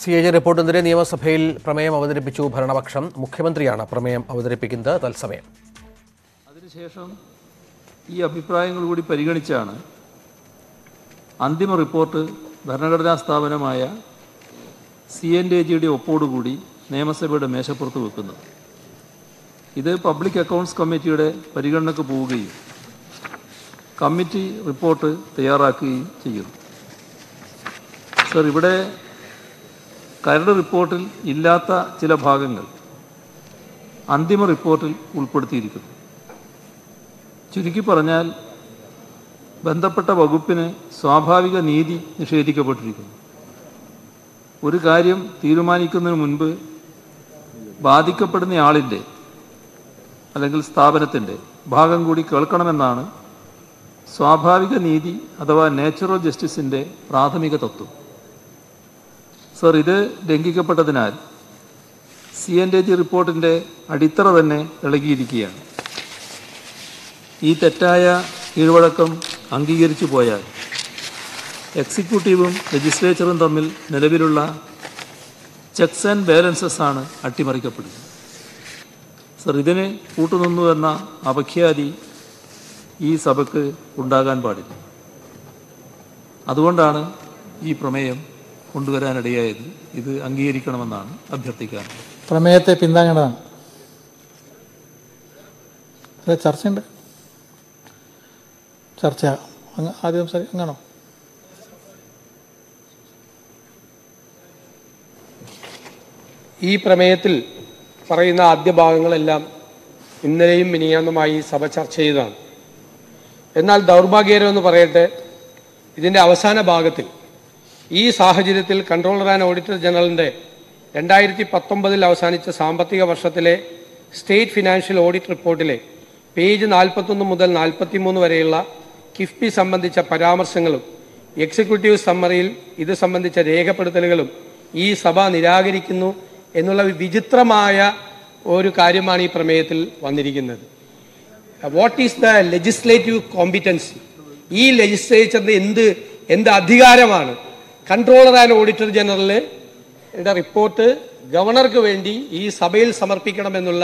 C A G റിപ്പോർട്ടിനെതിരെ നിയമസഭയിൽ പ്രമേയം അവതരിപ്പിച്ചു ഭരണപക്ഷം മുഖ്യമന്ത്രിയാണ് പ്രമേയം അവതരിപ്പിക്കുന്നത് തത്സമയം അതിനുശേഷം ഈ അഭിപ്രായങ്ങൾ കൂടി പരിഗണിച്ചാണ് അന്തിമ റിപ്പോർട്ട് ഭരണഘടനാ സ്ഥാപനമായ സി എൻ ഡി ജിയുടെ ഒപ്പോടുകൂടി നിയമസഭയുടെ മേശപ്പുറത്ത് വെക്കുന്നത് ഇത് പബ്ലിക് അക്കൗണ്ട്സ് കമ്മിറ്റിയുടെ പരിഗണനയ്ക്ക് പോവുകയും കമ്മിറ്റി റിപ്പോർട്ട് തയ്യാറാക്കുകയും ചെയ്യുന്നു സർ ഇവിടെ കരട് റിപ്പോർട്ടിൽ ഇല്ലാത്ത ചില ഭാഗങ്ങൾ അന്തിമ റിപ്പോർട്ടിൽ ഉൾപ്പെടുത്തിയിരിക്കുന്നു ചുരുക്കി പറഞ്ഞാൽ ബന്ധപ്പെട്ട വകുപ്പിന് സ്വാഭാവിക നീതി നിഷേധിക്കപ്പെട്ടിരിക്കുന്നു ഒരു കാര്യം തീരുമാനിക്കുന്നതിന് മുൻപ് ബാധിക്കപ്പെടുന്ന ആളിൻ്റെ അല്ലെങ്കിൽ സ്ഥാപനത്തിൻ്റെ ഭാഗം കൂടി കേൾക്കണമെന്നാണ് സ്വാഭാവിക നീതി അഥവാ നാച്ചുറൽ ജസ്റ്റിസിൻ്റെ പ്രാഥമിക തത്വം സർ ഇത് ലംഘിക്കപ്പെട്ടതിനാൽ സി എൻ ജി റിപ്പോർട്ടിൻ്റെ അടിത്തറ തന്നെ ഇളകിയിരിക്കുകയാണ് ഈ തെറ്റായ കീഴ്വഴക്കം അംഗീകരിച്ചു പോയാൽ എക്സിക്യൂട്ടീവും ലെജിസ്ലേച്ചറും തമ്മിൽ നിലവിലുള്ള ചെക്സ് ആൻഡ് ബാലൻസസ് ആണ് അട്ടിമറിക്കപ്പെടുന്നത് സർ ഇതിന് കൂട്ടുനിന്നു എന്ന അപഖ്യാതി ഈ സഭയ്ക്ക് ഉണ്ടാകാൻ പാടില്ല അതുകൊണ്ടാണ് ഈ പ്രമേയം കൊണ്ടുവരാനിടയായത് ഇത് അംഗീകരിക്കണമെന്നാണ് അഭ്യർത്ഥിക്കാറുള്ളത് പ്രമേയത്തെ പിന്താങ്ങേണ്ടതാണ് അല്ല ചർച്ചയുണ്ട് ചർച്ച അങ്ങ് ആദ്യം സംസാരി അങ്ങാണോ ഈ പ്രമേയത്തിൽ പറയുന്ന ആദ്യ ഭാഗങ്ങളെല്ലാം ഇന്നലെയും മിനിയാന്നുമായി സഭ ചർച്ച ചെയ്തതാണ് എന്നാൽ ദൗർഭാഗ്യകരമെന്ന് പറയട്ടെ ഇതിൻ്റെ അവസാന ഭാഗത്തിൽ ഈ സാഹചര്യത്തിൽ കൺട്രോളർ ആൻഡ് ഓഡിറ്റർ ജനറലിൻ്റെ രണ്ടായിരത്തി പത്തൊമ്പതിൽ അവസാനിച്ച സാമ്പത്തിക വർഷത്തിലെ സ്റ്റേറ്റ് ഫിനാൻഷ്യൽ ഓഡിറ്റ് റിപ്പോർട്ടിലെ പേജ് നാൽപ്പത്തൊന്ന് മുതൽ നാൽപ്പത്തിമൂന്ന് വരെയുള്ള കിഫ്ബി സംബന്ധിച്ച പരാമർശങ്ങളും എക്സിക്യൂട്ടീവ് സമ്മറിയിൽ ഇത് സംബന്ധിച്ച രേഖപ്പെടുത്തലുകളും ഈ സഭ നിരാകരിക്കുന്നു എന്നുള്ള വിചിത്രമായ ഒരു കാര്യമാണ് ഈ പ്രമേയത്തിൽ വന്നിരിക്കുന്നത് what is the legislative competency ഈ ലെജിസ്ലേച്ചറിന് എന്ത് എന്ത് അധികാരമാണ് കൺട്രോളർ ആൻഡ് ഓഡിറ്റർ ജനറലിന്റെ റിപ്പോർട്ട് ഗവർണർക്ക് വേണ്ടി ഈ സഭയിൽ സമർപ്പിക്കണമെന്നുള്ള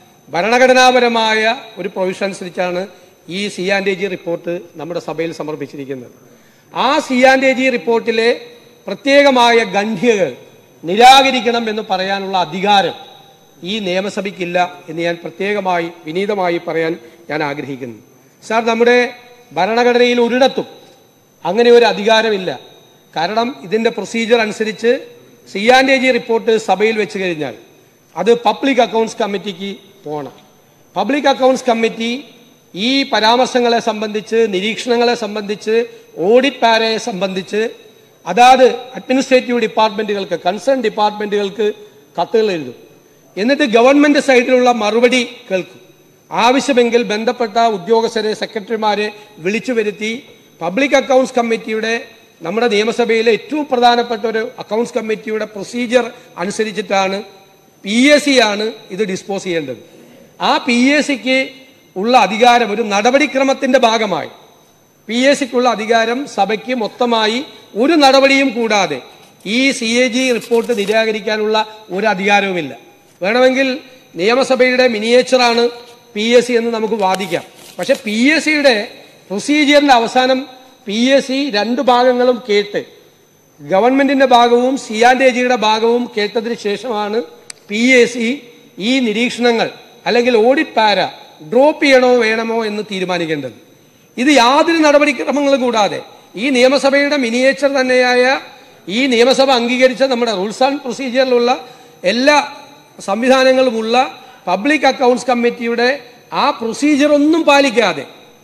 ഭരണഘടനാപരമായ ഒരു പ്രൊവിഷൻ അനുസരിച്ചാണ് ഈ സി ആൻഡ് ജി റിപ്പോർട്ട് നമ്മുടെ സഭയിൽ സമർപ്പിച്ചിരിക്കുന്നത് ആ സി ആൻഡ് ജി റിപ്പോർട്ടിലെ പ്രത്യേകമായ ഗണ്യകൾ നിരാകരിക്കണം എന്ന് പറയാനുള്ള അധികാരം ഈ നിയമസഭയ്ക്കില്ല എന്ന് ഞാൻ പ്രത്യേകമായി വിനീതമായി പറയാൻ ഞാൻ ആഗ്രഹിക്കുന്നു സാർ നമ്മുടെ ഭരണഘടനയിൽ ഒരിടത്തും അങ്ങനെ ഒരു അധികാരമില്ല കാരണം ഇതിൻ്റെ പ്രൊസീജിയർ അനുസരിച്ച് C and A G report സഭയിൽ വെച്ച് കഴിഞ്ഞാൽ അത് പബ്ലിക് അക്കൗണ്ട്സ് കമ്മിറ്റിക്ക് പോകണം പബ്ലിക് അക്കൗണ്ട്സ് കമ്മിറ്റി ഈ പരാമർശങ്ങളെ സംബന്ധിച്ച് നിരീക്ഷണങ്ങളെ സംബന്ധിച്ച് ഓഡിറ്റ് പാരയെ സംബന്ധിച്ച് അതാത് അഡ്മിനിസ്ട്രേറ്റീവ് ഡിപ്പാർട്ട്മെന്റുകൾക്ക് കൺസേൺ ഡിപ്പാർട്ട്മെന്റുകൾക്ക് കത്തുകൾ എഴുതും എന്നിട്ട് ഗവൺമെന്റ് സൈഡിലുള്ള മറുപടി കേൾക്കും ആവശ്യമെങ്കിൽ ബന്ധപ്പെട്ട ഉദ്യോഗസ്ഥരെ സെക്രട്ടറിമാരെ വിളിച്ചു വരുത്തി പബ്ലിക് അക്കൗണ്ട്സ് കമ്മിറ്റിയുടെ നമ്മുടെ നിയമസഭയിലെ ഏറ്റവും പ്രധാനപ്പെട്ട ഒരു അക്കൗണ്ട്സ് കമ്മിറ്റിയുടെ പ്രൊസീജിയർ അനുസരിച്ചിട്ടാണ് പി എസ് സി ആണ് ഇത് ഡിസ്പോസ് ചെയ്യേണ്ടത് ആ പി എസ് സിക്ക് ഉള്ള അധികാരം ഒരു നടപടിക്രമത്തിന്റെ ഭാഗമായി പി എസ് സിക്കുള്ള അധികാരം സഭയ്ക്ക് മൊത്തമായി ഒരു നടപടിയും കൂടാതെ ഈ സി എ ജി റിപ്പോർട്ട് നിരാകരിക്കാനുള്ള ഒരു അധികാരവുമില്ല വേണമെങ്കിൽ നിയമസഭയുടെ മിനിയേച്ചറാണ് പി എസ് സി എന്ന് നമുക്ക് വാദിക്കാം പക്ഷെ പി എസ് സിയുടെ പ്രൊസീജിയറിന്റെ അവസാനം പി എസ് സി രണ്ട് ഭാഗങ്ങളും കേട്ട് ഗവൺമെന്റിന്റെ ഭാഗവും സി ആൻഡ് എ ജിയുടെ ഭാഗവും കേട്ടതിന് ശേഷമാണ് പി എസ് സി ഈ നിരീക്ഷണങ്ങൾ അല്ലെങ്കിൽ ഓഡിറ്റ് പാര ഡ്രോപ്പ് ചെയ്യണോ വേണമോ എന്ന് തീരുമാനിക്കേണ്ടത് ഇത് യാതൊരു നടപടിക്രമങ്ങളും കൂടാതെ ഈ നിയമസഭയുടെ മിനിയേച്ചർ തന്നെയായ ഈ നിയമസഭ അംഗീകരിച്ച നമ്മുടെ റൂൾസ് ആൻഡ് പ്രൊസീജിയറിലുള്ള എല്ലാ സംവിധാനങ്ങളുമുള്ള പബ്ലിക് അക്കൗണ്ട്സ് കമ്മിറ്റിയുടെ ആ പ്രൊസീജിയർ ഒന്നും പാലിക്കാതെ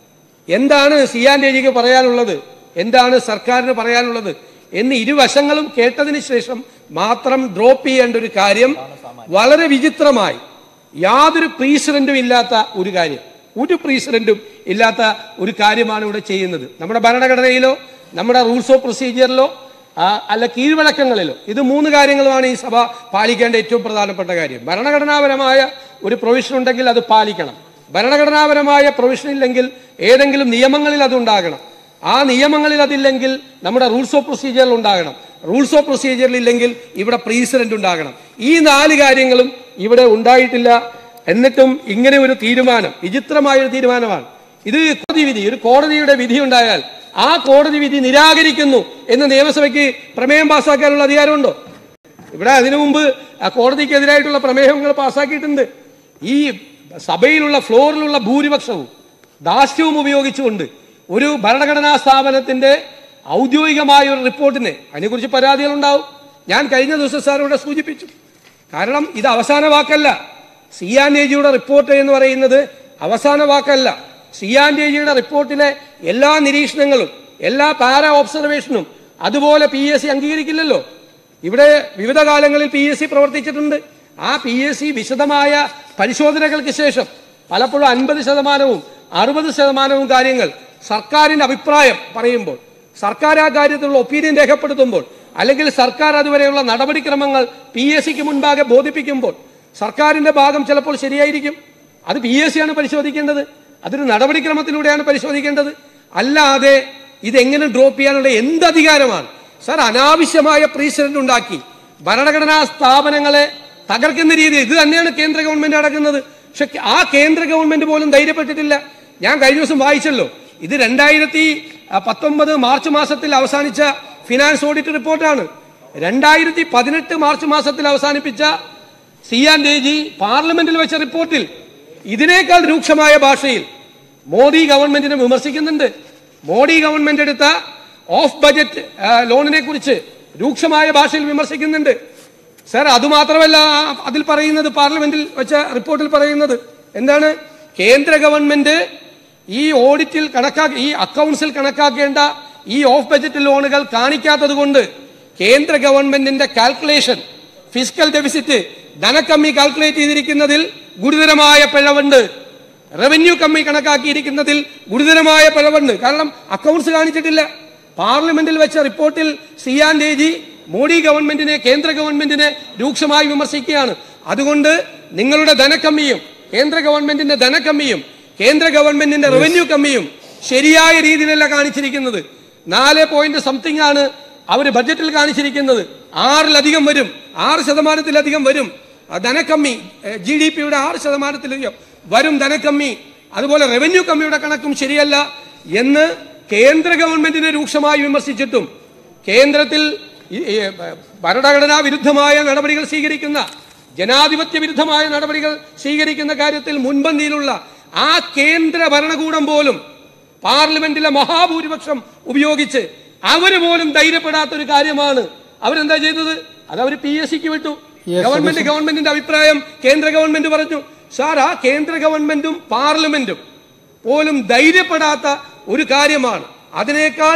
എന്താണ് സി ആൻഡ് എജിക്ക് പറയാനുള്ളത് എന്താണ് സർക്കാരിന് പറയാനുള്ളത് എന്ന് ഇരുവശങ്ങളും കേട്ടതിന് ശേഷം മാത്രം ഡ്രോപ്പ് ചെയ്യേണ്ട ഒരു കാര്യം വളരെ വിചിത്രമായി യാതൊരു പ്രീസിഡന്റും ഇല്ലാത്ത ഒരു കാര്യം ഒരു പ്രീസിഡന്റും ഇല്ലാത്ത ഒരു കാര്യമാണ് ഇവിടെ ചെയ്യുന്നത് നമ്മുടെ ഭരണഘടനയിലോ നമ്മുടെ റൂൾസ് ഓഫ് പ്രൊസീജിയറിലോ ആ, അല്ല കീഴ്വഴക്കങ്ങളിലോ ഇത് മൂന്ന് കാര്യങ്ങളുമാണ് ഈ സഭ പാലിക്കേണ്ട ഏറ്റവും പ്രധാനപ്പെട്ട കാര്യം ഭരണഘടനാപരമായ ഒരു പ്രൊവിഷൻ ഉണ്ടെങ്കിൽ അത് പാലിക്കണം ഭരണഘടനാപരമായ പ്രൊവിഷൻ ഇല്ലെങ്കിൽ ഏതെങ്കിലും നിയമങ്ങളിൽ അതുണ്ടാകണം ആ നിയമങ്ങളിൽ അതില്ലെങ്കിൽ നമ്മുടെ റൂൾസ് ഓഫ് പ്രൊസീജിയറിൽ ഉണ്ടാകണം റൂൾസ് ഓഫ് പ്രൊസീജിയറിൽ ഇല്ലെങ്കിൽ ഇവിടെ പ്രീസിഡന്റ് ഉണ്ടാകണം ഈ നാല് കാര്യങ്ങളും ഇവിടെ ഉണ്ടായിട്ടില്ല എന്നിട്ടും ഇങ്ങനെ ഒരു തീരുമാനം വിചിത്രമായ ഒരു തീരുമാനമാണ് ഇത് കോടതി വിധി ഒരു കോടതിയുടെ വിധി ഉണ്ടായാൽ ആ കോടതി വിധി നിരാകരിക്കുന്നു എന്ന് നിയമസഭയ്ക്ക് പ്രമേയം പാസ്സാക്കാനുള്ള അധികാരമുണ്ടോ ഇവിടെ അതിനു മുമ്പ് ആ കോടതിക്കെതിരായിട്ടുള്ള പ്രമേയങ്ങൾ പാസ്സാക്കിയിട്ടുണ്ട് ഈ സഭയിലുള്ള ഫ്ലോറിലുള്ള ഭൂരിപക്ഷവും ദാസ്യവും ഉപയോഗിച്ചുകൊണ്ട് ഒരു ഭരണഘടനാ സ്ഥാപനത്തിന്റെ ഔദ്യോഗികമായ ഒരു റിപ്പോർട്ടിന് അതിനെക്കുറിച്ച് പരാതികൾ ഉണ്ടാവും ഞാൻ കഴിഞ്ഞ ദിവസം സാറിവിടെ സൂചിപ്പിച്ചു കാരണം ഇത് അവസാന വാക്കല്ല സിയാൻഡേജിയുടെ റിപ്പോർട്ട് എന്ന് പറയുന്നത് അവസാന വാക്കല്ല സിയാൻഡേജിയുടെ റിപ്പോർട്ടിലെ എല്ലാ നിരീക്ഷണങ്ങളും എല്ലാ പാരാ ഒബ്സർവേഷനും അതുപോലെ പി എസ് സി അംഗീകരിക്കില്ലല്ലോ ഇവിടെ വിവിധ കാലങ്ങളിൽ പി എസ് സി പ്രവർത്തിച്ചിട്ടുണ്ട് ആ പി എസ് സി വിശദമായ പരിശോധനകൾക്ക് ശേഷം പലപ്പോഴും അൻപത് ശതമാനവും അറുപത് ശതമാനവും കാര്യങ്ങൾ സർക്കാരിന്റെ അഭിപ്രായം പറയുമ്പോൾ സർക്കാർ ആ കാര്യത്തിലുള്ള ഒപ്പീനിയൻ രേഖപ്പെടുത്തുമ്പോൾ അല്ലെങ്കിൽ സർക്കാർ അതുവരെയുള്ള നടപടിക്രമങ്ങൾ പി എസ് സിക്ക് മുൻപാകെ ബോധിപ്പിക്കുമ്പോൾ സർക്കാരിന്റെ ഭാഗം ചിലപ്പോൾ ശരിയായിരിക്കും അത് പി എസ് സി ആണ് പരിശോധിക്കേണ്ടത് അതൊരു നടപടിക്രമത്തിലൂടെയാണ് പരിശോധിക്കേണ്ടത് അല്ലാതെ ഇതെങ്ങനെ ഡ്രോപ്പ് ചെയ്യാനുള്ള എന്ത് അധികാരമാണ് സാർ അനാവശ്യമായ പ്രീസിഡന്റ് ഉണ്ടാക്കി ഭരണഘടനാ സ്ഥാപനങ്ങളെ തകർക്കുന്ന രീതിയിൽ ഇത് തന്നെയാണ് കേന്ദ്ര ഗവൺമെന്റ് നടക്കുന്നത് പക്ഷെ ആ കേന്ദ്ര ഗവൺമെന്റ് പോലും ധൈര്യപ്പെട്ടിട്ടില്ല ഞാൻ കഴിഞ്ഞ ദിവസം വായിച്ചല്ലോ ഇത് രണ്ടായിരത്തി പത്തൊമ്പത് മാർച്ച് മാസത്തിൽ അവസാനിച്ച ഫിനാൻസ് ഓഡിറ്റ് റിപ്പോർട്ടാണ് രണ്ടായിരത്തി പതിനെട്ട് മാർച്ച് മാസത്തിൽ അവസാനിപ്പിച്ച സി ആൻഡ് എ ജി പാർലമെന്റിൽ വെച്ച റിപ്പോർട്ടിൽ ഇതിനേക്കാൾ രൂക്ഷമായ ഭാഷയിൽ മോദി ഗവൺമെന്റിനെ വിമർശിക്കുന്നുണ്ട് മോഡി ഗവൺമെന്റ് എടുത്ത ഓഫ് ബജറ്റ് ലോണിനെ കുറിച്ച് രൂക്ഷമായ ഭാഷയിൽ വിമർശിക്കുന്നുണ്ട് സാർ അതുമാത്രമല്ല ആ- അതിൽ പറയുന്നത് പാർലമെന്റിൽ വെച്ച റിപ്പോർട്ടിൽ പറയുന്നത് എന്താണ് കേന്ദ്ര ഗവൺമെന്റ് ഈ ഓഡിറ്റിൽ കണക്കാക്കി ഈ അക്കൗണ്ട്സിൽ കണക്കാക്കേണ്ട ഈ ഓഫ് ബജറ്റ് ലോണുകൾ കാണിക്കാത്തത് കൊണ്ട് കേന്ദ്ര ഗവൺമെന്റിന്റെ കാൽക്കുലേഷൻ ഫിസിക്കൽ ഡെഫിസിറ്റ് ധനക്കമ്മി കാൽക്കുലേറ്റ് ചെയ്തിരിക്കുന്നതിൽ ഗുരുതരമായ പിഴവുണ്ട് റവന്യൂ കമ്മി കണക്കാക്കിയിരിക്കുന്നതിൽ ഗുരുതരമായ പിഴവുണ്ട് കാരണം അക്കൗണ്ട്സ് കാണിച്ചിട്ടില്ല പാർലമെന്റിൽ വെച്ച റിപ്പോർട്ടിൽ C and A G Modi ഗവൺമെന്റിനെ കേന്ദ്ര ഗവൺമെന്റിനെ രൂക്ഷമായി വിമർശിക്കുകയാണ് അതുകൊണ്ട് നിങ്ങളുടെ ധനക്കമ്മിയും കേന്ദ്ര ഗവൺമെന്റിന്റെ ധനക്കമ്മിയും കേന്ദ്ര ഗവൺമെന്റിന്റെ റവന്യൂ കമ്മിയും ശരിയായ രീതിയിലല്ല കാണിച്ചിരിക്കുന്നത് നാല് പോയിന്റ് സംതിങ് ആണ് അവർ ബഡ്ജറ്റിൽ കാണിച്ചിരിക്കുന്നത് ആറിലധികം വരും ആറ് ശതമാനത്തിലധികം വരും ആ ധനക്കമ്മി ജി ഡി പിയുടെ ആറ് ശതമാനത്തിലധികം വരും ധനക്കമ്മി അതുപോലെ റവന്യൂ കമ്മിയുടെ കണക്കും ശരിയല്ല എന്ന് കേന്ദ്ര ഗവൺമെന്റിനെ രൂക്ഷമായി വിമർശിച്ചിട്ടും കേന്ദ്രത്തിൽ ഈ- ഈ ഭരണഘടനാ വിരുദ്ധമായ നടപടികൾ സ്വീകരിക്കുന്ന ജനാധിപത്യ വിരുദ്ധമായ നടപടികൾ സ്വീകരിക്കുന്ന കാര്യത്തിൽ മുൻപന്തിയിലുള്ള ആ കേന്ദ്ര ഭരണകൂടം പോലും പാർലമെന്റിലെ മഹാഭൂരിപക്ഷം ഉപയോഗിച്ച് അവര് പോലും ധൈര്യപ്പെടാത്ത ഒരു കാര്യമാണ് അവരെന്താ ചെയ്തത് അത് അവർ പി എസ് സിക്ക് വിട്ടു Yes, ഗവൺമെന്റ് ഗവൺമെന്റിന്റെ അഭിപ്രായം കേന്ദ്ര ഗവൺമെന്റ് പറഞ്ഞു സാർ ആ കേന്ദ്ര ഗവൺമെന്റും പാർലമെന്റും പോലും ധൈര്യപ്പെടാത്ത ഒരു കാര്യമാണ് അതിനേക്കാൾ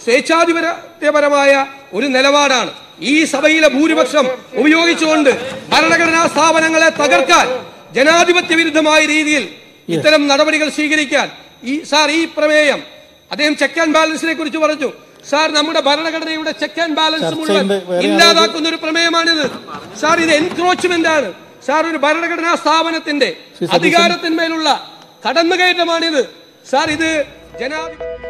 സ്വേച്ഛാധിപത്യപരമായ ഒരു നിലപാടാണ് ഈ സഭയിലെ ഭൂരിപക്ഷം ഉപയോഗിച്ചുകൊണ്ട് ഭരണഘടനാ സ്ഥാപനങ്ങളെ തകർക്കാൻ ജനാധിപത്യ വിരുദ്ധമായ രീതിയിൽ ഇത്തരം നടപടികൾ സ്വീകരിക്കാൻ ഈ സാർ ഈ പ്രമേയം അദ്ദേഹം ചെക്ക് ആൻഡ് ബാലൻസിനെ കുറിച്ച് പറഞ്ഞു സാർ നമ്മുടെ ഭരണഘടനയുടെ ചെക്ക് ആൻഡ് ബാലൻസ് ചർച്ച മുഴുവൻ ഉണ്ട്. വേറെ ഇല്ലാതാക്കുന്ന ഒരു പ്രമേയമാണിത് സാർ ഇത് എൻക്രോച്ച്മെന്റ് ആണ് സാർ ഒരു ഭരണഘടനാ സ്ഥാപനത്തിന്റെ ശ്രീ സതീശൻ. അധികാരത്തിന്മേലുള്ള കടന്നുകയറ്റമാണിത് സാർ ഇത് ജനാധിപത്യ